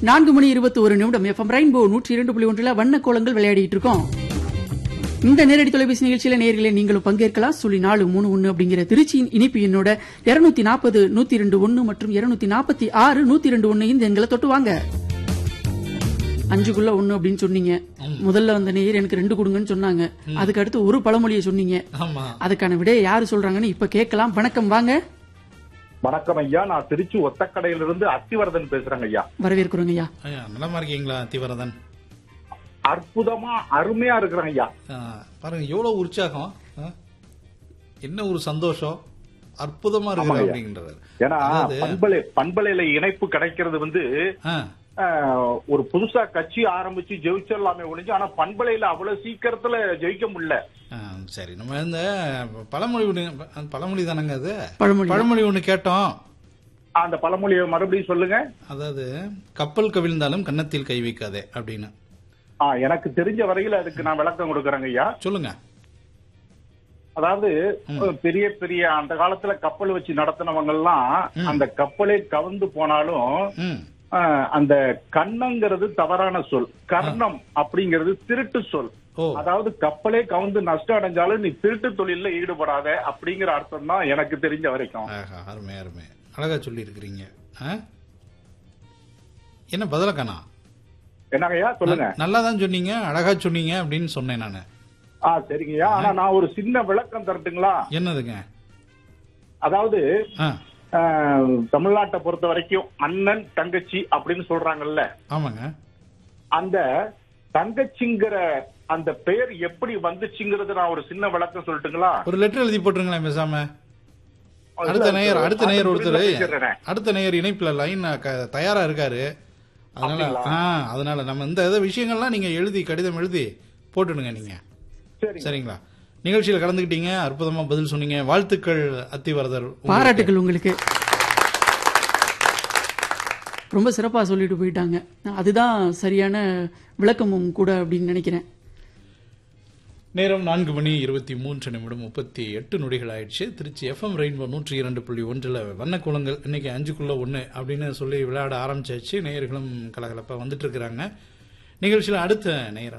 நான்கு மணி இருபத்தி ஒரு நிமிடம் எஃப்எம் ரெயின்போ நூற்றி இரண்டு புள்ளி ஒன்றில் வண்ண கோலங்கள் விளையாடிட்டு இருக்கோம் இந்த நேரடி தொலைபேசி நிகழ்ச்சியில நேர்களே நீங்களும் பங்கேற்கலாம் சுழி நாலு மூணு ஒன்னு அப்படிங்கிற திருச்சியின் இனிப்பு எண்ணோட இருநூத்தி நாற்பது நூத்தி ரெண்டு ஒன்னு மற்றும் இருநூத்தி நாற்பத்தி ஆறு நூத்தி ரெண்டு ஒன்னு இந்த எங்களை தொட்டு வாங்க அஞ்சுக்குள்ள ஒண்ணு அப்படின்னு சொன்னீங்க முதல்ல வந்த நேயர் எனக்கு ரெண்டு கொடுங்கன்னு சொன்னாங்க அதுக்கு அடுத்து ஒரு பழமொழியை சொன்னீங்க ஆமா அதுக்கான விடையை யாரு சொல்றாங்கன்னு இப்ப கேட்கலாம் வணக்கம் வாங்க வணக்கம் ஐயா நான் திருச்சி ஒத்தக்கடையிலிருந்து அத்திவரதன் பேசுறேங்க ஐயா வரவேற்கிறோங்க ஐயா ஐயா நலமா இருக்கீங்களா திவரதன் அற்புதமா அருமையா இருக்கிறேங்க ஐயா ஆ, பாருங்க எவ்வளவு உற்சாகம் ஆ? என்ன ஒரு சந்தோஷம் அற்புதமா இருக்கு ஆமாங்க. அப்படின்றது ஏன்னா அதாவது- பண்பலை பண்பலையில இணைப்பு கிடைக்கிறது வந்து ஆ, ஆஹ், ஒரு புதுசா கட்சி ஆரம்பிச்சு ஜெயிச்சிடலாமே ஒழிஞ்சு ஆனா பண்பலையில அவ்வளவு சீக்கிரத்துல ஜெயிக்க முடியல ஆ, சரி நம்ம இந்த பழமொழி ஒண்ணு பழமொழி தானங்க அது பழமொழி பழமொழி ஒண்ணு கேட்டோம் அந்த பழமொழியை மறுபடியும் சொல்லுங்க அதாவது கப்பல் கவிழ்ந்தாலும் கன்னத்தில் கை வைக்காதே அப்படின்னு ஆ, எனக்கு தெரிஞ்ச வரையில அதுக்கு நான் விளக்கம் கொடுக்கறேங்க ஐயா சொல்லுங்க அதாவது பெரிய பெரிய அந்த காலத்துல கப்பல் வச்சு நடத்தினவங்க எல்லாம் அந்த கப்பலே கவுந்து போனாலும் ம் ஆஹ், அந்த கண்ணங்கிறது தவறான சொல் கர்ணம் அப்படிங்கிறது திருட்டு சொல் ஓ அதாவது கப்பலே கவுந்து நஷ்டம் அடைஞ்சாலும் நீ திருட்டு தொழில்ல ஈடுபடாத அப்படிங்கிற அர்த்தம் தான் எனக்கு தெரிஞ்ச வரைக்கும் ஆஹா, அருமை அருமை அழகா சொல்லி இருக்கிறீங்க என்ன பதில காணா என்னங்கய்யா சொல்லுங்க நல்லா தான் சொன்னீங்க அழகா சொன்னீங்க அப்படின்னு சொன்னேன் நானு ஆ சரிங்கய்யா ஆனா நான் ஒரு சின்ன விளக்கம் தரட்டுங்களா என்னதுங்க அதாவது ஆ ஆஹ், தமிழ்நாட்டை பொறுத்த வரைக்கும் அண்ணன் தங்கச்சி அப்படின்னு சொல்றாங்கல்ல ஆமாங்க அந்த தங்கச்சிங்கிற அந்த பெயர் எப்படி வந்துச்சுங்கிறது நான் ஒரு சின்ன விளக்கம் சொல்லட்டுங்களா ஒரு லெட்டர் எழுதி போட்டுருங்களேன் பேசாம அடுத்த நேயர் அடுத்த நேயர் ஒருத்தர் பேசிடுறேன். அடுத்த நேயர் இணைப்புல லைன் தயாரா இருக்காரு அதனால அப்படிங்களா? ஆ அதனால நம்ம இந்த இதை விஷயங்கள்லாம் நீங்க எழுதி கடிதம் எழுதி போட்டுடுங்க நீங்க சரி சரிங்களா நிகழ்ச்சியில கலந்துக்கிட்டீங்க அற்புதமா பதில் சொன்னீங்க வாழ்த்துக்கள் அத்திவரதர் உங்களுக்கு. பாராட்டுகள் உங்களுக்கு ரொம்ப சிறப்பா சொல்லிட்டு போயிட்டாங்க அதுதான் சரியான விளக்கமும் கூட அப்படின்னு நினைக்கிறேன் நேரம் நான்கு மணி இருபத்தி மூன்று நிமிடம் முப்பத்தி எட்டு நொடிகள் ஆயிடுச்சு திருச்சி எஃப்எம் ரெயின்போ நூற்றி இரண்டு புள்ளி ஒன்றில் வண்ணக்குளங்கள் இன்னைக்கு அஞ்சுக்குள்ள ஒன்று அப்படின்னு சொல்லி விளையாட ஆரம்பிச்சாச்சு நேயர்களும் கலகலப்பாக வந்துட்டு இருக்கிறாங்க நிகழ்ச்சியில் அடுத்த நேரம்